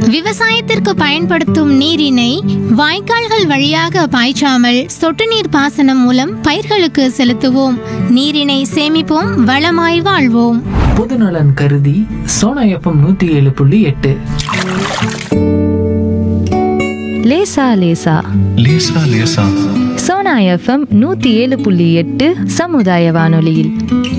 விவசாயத்திற்கு பயன்படுத்தும் நீரினை வாய்க்கால்கள் வழியாக பாய்ச்சாமல் சொட்டு நீர் பாசனம் மூலம் பயிர்களுக்கு செலுத்துவோம் நீரினை சேமிப்போம் வளமாய் வாழ்வோம் பொதுநலன் கருதி சோனா எஃப்எம் நூத்தி ஏழு புள்ளி எட்டு லேசா லேசா லேசா லேசா சோனா எஃப்எம் நூத்தி ஏழு புள்ளி எட்டு சமுதாய வானொலியில்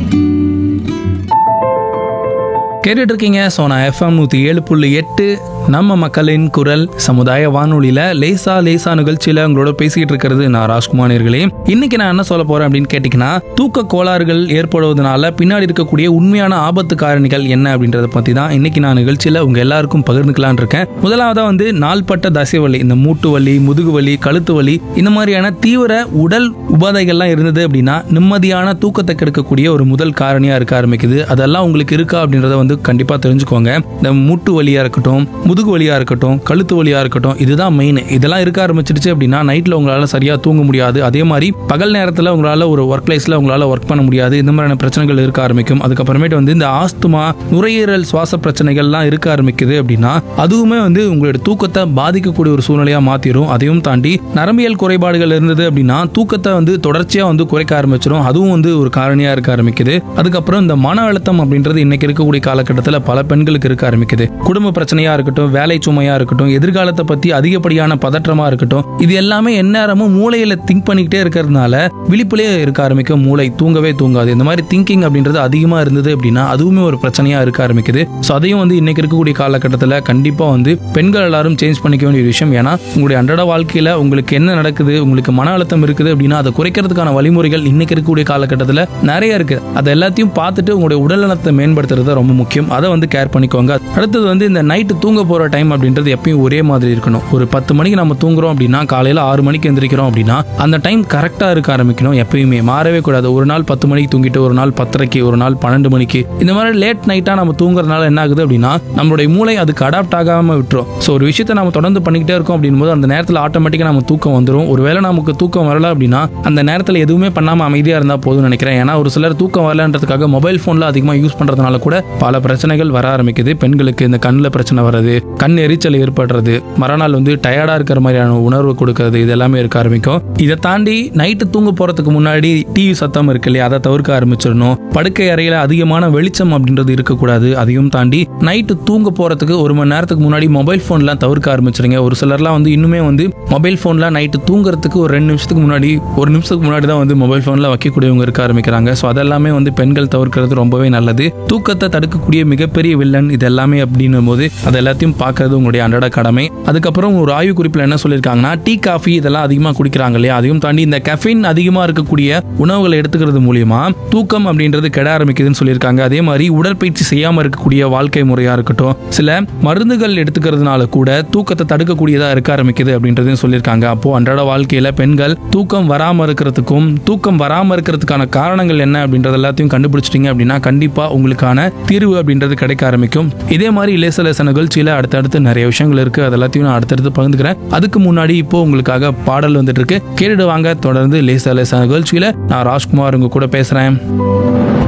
கேட்டுட்டு இருக்கீங்க சோனா எஃப்எம் நூற்றி ஏழு புள்ளி எட்டு நம்ம மக்களின் குரல் சமுதாய வானொலியில் லேசா லேசா நிகழ்ச்சியில் உங்களோட பேசிக்கிட்டு இருக்கிறது நான் ராஜ்குமார் நேர்களே இன்னைக்கு நான் என்ன சொல்ல போறேன் அப்படின்னு கேட்டிங்கன்னா தூக்க கோளாறுகள் ஏற்படுவதனால பின்னாடி இருக்கக்கூடிய உண்மையான ஆபத்து காரணிகள் என்ன அப்படின்றத பற்றி தான் இன்னைக்கு நான் நிகழ்ச்சியில் உங்க எல்லாருக்கும் பகிர்ந்துக்கலாம்னு இருக்கேன் முதலாவதா வந்து நாள்பட்ட தசை வலி இந்த மூட்டு வலி முதுகு வலி கழுத்து வலி இந்த மாதிரியான தீவிர உடல் உபாதைகள்லாம் இருந்தது அப்படின்னா நிம்மதியான தூக்கத்தை கெடுக்கக்கூடிய ஒரு முதல் காரணியா இருக்க ஆரம்பிக்குது அதெல்லாம் உங்களுக்கு இருக்கா அப்படின்றத வந்து கண்டிப்பா தெரிஞ்சுக்கோங்க இந்த மூட்டு வலியா இருக்கட்டும் முதுகு வலியா இருக்கட்டும் கழுத்து வலியா இருக்கட்டும் இதுதான் மெயின் இதெல்லாம் இருக்க ஆரம்பிச்சிருச்சு அப்படின்னா நைட்ல உங்களால சரியா தூங்க முடியாது அதே மாதிரி பகல் நேரத்துல உங்களால ஒரு ஒர்க் பிளேஸ்ல உங்களால ஒர்க் பண்ண முடியாது இந்த மாதிரியான பிரச்சனைகள் இருக்க ஆரம்பிக்கும் அதுக்கப்புறமேட்டு வந்து இந்த ஆஸ்துமா நுரையீரல் சுவாச பிரச்சனைகள்லாம் இருக்க ஆரம்பிக்குது அப்படின்னா அதுவுமே வந்து உங்களுடைய தூக்கத்தை பாதிக்கக்கூடிய ஒரு சூழ்நிலையா மாத்திரும் அதையும் தாண்டி நரம்பியல் குறைபாடுகள் இருந்தது அப்படின்னா தூக்கத்தை வந்து தொடர்ச்சியா வந்து குறைக்க ஆரம்பிச்சிடும் அதுவும் வந்து ஒரு காரணியா இருக்க ஆரம்பிக்குது அதுக்கப்புறம் இந்த மன அழுத்தம் அப்படின்றது இன்னைக்கு இருக்கக்கூடிய காலகட்டத்தில் பல பெண்களுக்கு இருக்க ஆரம்பிக்குது குடும்ப பிரச்சனையா இருக்கட்டும் வேலை சுமையா இருக்கட்டும் எதிர்காலத்தை பத்தி அதிகப்படியான பதற்றமா இருக்கட்டும் இது எல்லாமே எந்நேரமும் மூளையில திங்க் பண்ணிக்கிட்டே இருக்கிறதுனால விழிப்புலே இருக்க ஆரம்பிக்கும் மூளை தூங்கவே தூங்காது இந்த மாதிரி திங்கிங் அப்படின்றது அதிகமா இருந்தது அப்படின்னா அதுவுமே ஒரு பிரச்சனையா இருக்க ஆரம்பிக்குது ஸோ அதையும் வந்து இன்னைக்கு இருக்கக்கூடிய காலகட்டத்தில் கண்டிப்பா வந்து பெண்கள் எல்லாரும் சேஞ்ச் பண்ணிக்க வேண்டிய ஒரு விஷயம் ஏன்னா உங்களுடைய அன்றாட வாழ்க்கையில உங்களுக்கு என்ன நடக்குது உங்களுக்கு மன அழுத்தம் இருக்குது அப்படின்னா அதை குறைக்கிறதுக்கான வழிமுறைகள் இன்னைக்கு இருக்கக்கூடிய காலகட்டத்தில் நிறைய இருக்கு அதை எல்லாத்தையும் பார்த்துட்டு உங்களுடைய உடல்நலத்தை மேம்படுத்துறது ரொம்ப முக்கியம் அதை வந்து கேர் பண்ணிக்கோங்க அடுத்தது வந்து இந்த நைட்டு தூங்க போற டைம் அப்படின்றது எப்பயும் ஒரே மாதிரி இருக்கணும் ஒரு பத்து மணிக்கு நம்ம தூங்குறோம் அப்படின்னா காலையில ஆறு மணிக்கு எந்திரிக்கிறோம் அப்படின்னா அந்த டைம் கரெக்டா இருக்க ஆரம்பிக்கணும் எப்பயுமே மாறவே கூடாது ஒரு நாள் பத்து மணிக்கு தூங்கிட்டு ஒரு நாள் பத்தரைக்கு ஒரு நாள் பன்னெண்டு மணிக்கு இந்த மாதிரி லேட் நைட்டா நம்ம தூங்குறதுனால என்ன ஆகுது அப்படின்னா நம்மளுடைய மூளை அதுக்கு அடாப்ட் ஆகாம விட்டுரும் ஸோ ஒரு விஷயத்தை நம்ம தொடர்ந்து பண்ணிக்கிட்டே இருக்கோம் அப்படின்போது அந்த நேரத்தில் ஆட்டோமேட்டிக்காக நம்ம தூக்கம் வந்துடும் ஒருவேளை நமக்கு தூக்கம் வரல அப்படின்னா அந்த நேரத்தில் எதுவுமே பண்ணாமல் அமைதியாக இருந்தால் போதும்னு நினைக்கிறேன் ஏன்னா ஒரு சிலர் தூக்கம் வரலன்றதுக்காக மொபைல் ஃபோனில் அதிகமாக யூஸ் பண்ணுறதுனால கூட பல பிரச்சனைகள் வர ஆரம்பிக்குது பெண்களுக்கு இந்த கண்ணில் பிரச்சனை வர்றது கண் எரிச்சல் ஏற்படுறது மறுநாள் வந்து டயர்டாக இருக்கிற மாதிரியான உணர்வு கொடுக்கறது இது எல்லாமே இருக்க ஆரம்பிக்கும் இதை தாண்டி நைட்டு தூங்க போகிறதுக்கு முன்னாடி டிவி சத்தம் இருக்கு இல்லையா அதை தவிர்க்க ஆரம்பிச்சிடணும் படுக்கை அறையில் அதிகமான வெளிச்சம் அப்படின்றது இருக்கக்கூடாது அதையும் தாண்டி நைட்டு தூங்க போகிறதுக்கு ஒரு மணி நேரத்துக்கு முன்னாடி மொபைல் ஃபோன்லாம் தவிர்க்க ஆரம்பிச்சிருங்க ஒரு சிலர்லாம் வந்து இன்னுமே வந்து மொபைல் ஃபோன்லாம் நைட்டு தூங்குறதுக்கு ஒரு ரெண்டு நிமிஷத்துக்கு முன்னாடி ஒரு நிமிஷத்துக்கு முன்னாடி தான் வந்து மொபைல் ஃபோனில் வைக்கக்கூடியவங்க இருக்க ஆரம்பிக்கிறாங்க ஸோ அதெல்லாமே வந்து பெண்கள் தவிர்க்கிறது ரொம்பவே நல்லது தூக்கத்தை தடுக்கக்கூடிய மிகப்பெரிய வில்லன் இது எல்லாமே அப்படின்னும் போது அது எல்லாத்தையும் பார்க்கறது உங்களுடைய அன்றாட கடமை அதுக்கப்புறம் ஒரு ஆய்வு குறிப்பில் என்ன சொல்லியிருக்காங்கன்னா டீ காஃபி இதெல்லாம் அதிகமாக குடிக்கிறாங்க இல்லையா அதையும் தாண்டி இந்த கெஃபின் அதிகமாக இருக்கக்கூடிய உணவுகளை எடுத்துக்கிறது மூலியமா தூக்கம் அப்படின்றது கெட ஆரம்பிக்குதுன்னு சொல்லியிருக்காங்க அதே மாதிரி உடற்பயிற்சி செய்யாமல் இருக்கக்கூடிய வாழ்க்கை முறையாக இருக்கட்டும் சில மருந்துகள் எடுத்துக்கிறதுனால கூட தூக்கத்தை தடுக்கக்கூடியதாக இருக்க ஆரம்பிக்குது அப்படின்றதையும் சொல்லியிருக்காங்க அப்போ அன்றாட வாழ்க்கையில பெண்கள் தூக்கம் வராமல் இருக்கிறதுக்கும் தூக்கம் வராமல் இருக்கிறதுக்கான காரணங்கள் என்ன அப்படின்றது எல்லாத்தையும் கண்டுபிடிச்சிட்டீங்க அப்படின்னா கண்டிப்பா உங்களுக்கான தீர்வு அப்படின்றது கிடைக்க ஆரம்பிக்கும் இதே மாதிரி லேச லேச நிகழ்ச்சியில அடுத்தடுத்து நிறைய விஷயங்கள் இருக்கு அது எல்லாத்தையும் நான் அடுத்தடுத்து பகிர்ந்துக்கிறேன் அதுக்கு முன்னாடி இப்போ உங்களுக்காக பாடல் வந்துட்டு இருக்கு கேட்டுட்டு வாங்க தொடர்ந்து லேச லேச நிகழ்ச்சியில நான் ராஜ்குமார் உங்க கூட பேசுறேன்